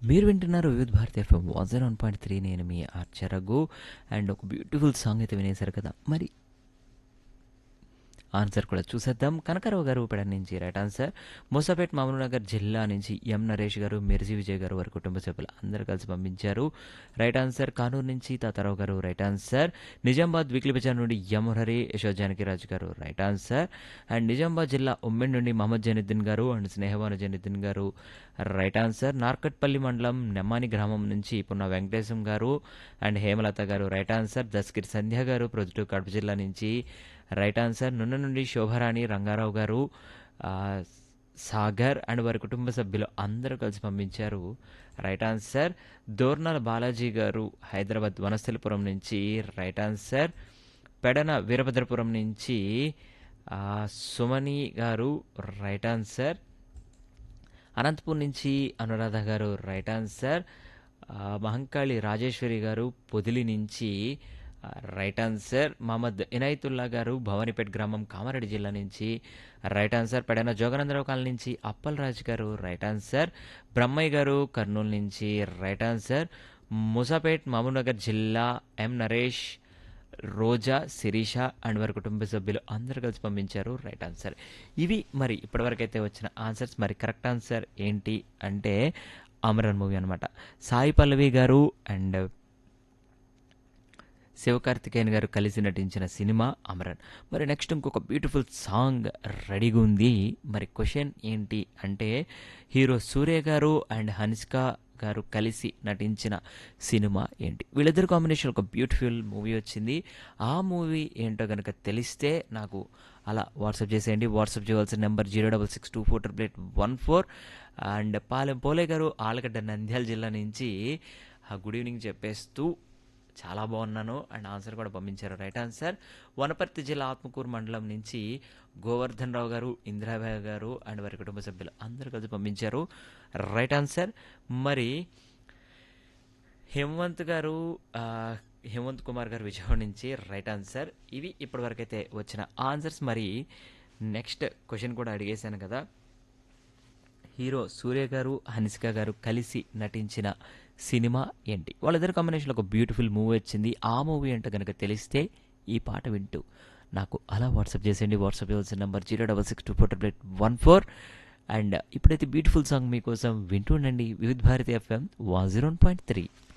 మీరు వింటున్నారు Vividh Bharati FM one zero one point three నేను మీ ఆర్చరగు అండ్ ఒక బ్యూటిఫుల్ సాంగ్ అయితే వినేశారు కదా మరి ఆన్సర్ కూడా చూసేద్దాం కనకరావు గారు పెడ నుంచి రైట్ ఆన్సర్ మూసాపేట్ మహబూబ్నగర్ జిల్లా నుంచి ఎం నరేష్ గారు మిర్జీ విజయ్ గారు వారి కుటుంబ సభ్యులు అందరూ కలిసి పంపించారు రైట్ ఆన్సర్ కానూరు నుంచి తాతారావు గారు right answer Nizamabad weekly Bazar నుండి ఎం హరి యశోజానకి రాజు గారు రైట్ ఆన్సర్ అండ్ నిజామాబాద్ జిల్లా ఉమ్మెన్ నుండి మహమ్మద్ జైనుద్దీన్ గారు అండ్ స్నేహవాన జైనుద్దీన్ గారు రైట్ ఆన్సర్ నార్కట్పల్లి మండలం నెమ్మాని గ్రామం నుంచి పున్న వెంకటేశం గారు అండ్ హేమలత గారు రైట్ ఆన్సర్ దస్కిర్ సంధ్య గారు ప్రొద్దుటూ కడప జిల్లా నుంచి రైట్ ఆన్సర్ నున్న నుండి శోభారాణి రంగారావు గారు ఆ, సాగర్ అండ్ వారి కుటుంబ సభ్యులు అందరూ కలిసి పంపించారు రైట్ ఆన్సర్ దోర్నాల బాలాజీ గారు హైదరాబాద్ వనస్థలిపురం నుంచి రైట్ ఆన్సర్ పెడన వీరభద్రపురం నుంచి ఆ, సుమని గారు రైట్ ఆన్సర్ అనంతపూర్ నుంచి అనురాధ గారు రైట్ ఆన్సర్ ఆ, మహంకాళి రాజేశ్వరి గారు పొదిలి నుంచి ఆ, రైట్ ఆన్సర్ మహమ్మద్ ఇనాయతుల్లా గారు భవానీపేట్ గ్రామం కామారెడ్డి జిల్లా నుంచి right answer Pedana Joganandarao colony నుంచి అప్పలరాజు గారు రైట్ ఆన్సర్ బ్రహ్మయ్య గారు కర్నూలు నుంచి రైట్ ఆన్సర్ ముసాపేట్ మహబూబ్నగర్ జిల్లా ఎం నరేష్ రోజా శిరీష అండ్ వారి కుటుంబ సభ్యులు అందరూ కలిసి పంపించారు రైట్ ఆన్సర్ ఇవి మరి ఇప్పటివరకు అయితే వచ్చిన ఆన్సర్స్ మరి కరెక్ట్ ఆన్సర్ ఏంటి అంటే అమరన్ మూవీ అనమాట సాయి పల్లవి గారు అండ్ శివకార్తికేయన్ గారు కలిసి నటించిన సినిమా అమరన్ మరి నెక్స్ట్ ఇంకొక బ్యూటిఫుల్ సాంగ్ రెడీగా ఉంది మరి క్వశ్చన్ ఏంటి అంటే హీరో సూర్య గారు అండ్ హన్సిక గారు కలిసి నటించిన సినిమా ఏంటి వీళ్ళిద్దరు కాంబినేషన్ ఒక బ్యూటిఫుల్ మూవీ వచ్చింది ఆ మూవీ ఏంటో కనుక తెలిస్తే నాకు అలా వాట్సాప్ చేసేయండి వాట్సాప్ చేయవలసిన number zero double six two four triple eight one four and Palem పోలే గారు ఆలగడ్డ నంద్యాల జిల్లా నుంచి గుడ్ ఈవినింగ్ చెప్పేస్తూ చాలా బాగున్నాను అండ్ ఆన్సర్ కూడా పంపించారు రైట్ ఆన్సర్ వనపర్తి జిల్లా ఆత్మకూరు మండలం నుంచి గోవర్ధన్ రావు గారు ఇందిరాబాయ్ గారు అండ్ వారి కుటుంబ సభ్యులు అందరూ కలిసి పంపించారు రైట్ ఆన్సర్ మరి హేమంత్ గారు ఆ, హేమంత్ కుమార్ గారు విజయవాడ నుంచి రైట్ ఆన్సర్ ఇవి ఇప్పటివరకు అయితే వచ్చిన ఆన్సర్స్ మరి నెక్స్ట్ క్వశ్చన్ కూడా అడిగేశాను కదా హీరో సూర్య గారు హనిసిక గారు కలిసి నటించిన సినిమా ఏంటి వాళ్ళిద్దరు కాంబినేషన్లో ఒక బ్యూటిఫుల్ మూవీ వచ్చింది ఆ మూవీ ఏంటో కనుక తెలిస్తే ఈ పాట వింటూ నాకు అలా వాట్సాప్ చేసేయండి వాట్సాప్ చేయాల్సిన number zero double six two four double eight one four and ఇప్పుడైతే బ్యూటిఫుల్ సాంగ్ మీకోసం వింటూ ఉండండి Vividh Bharati FM one zero point three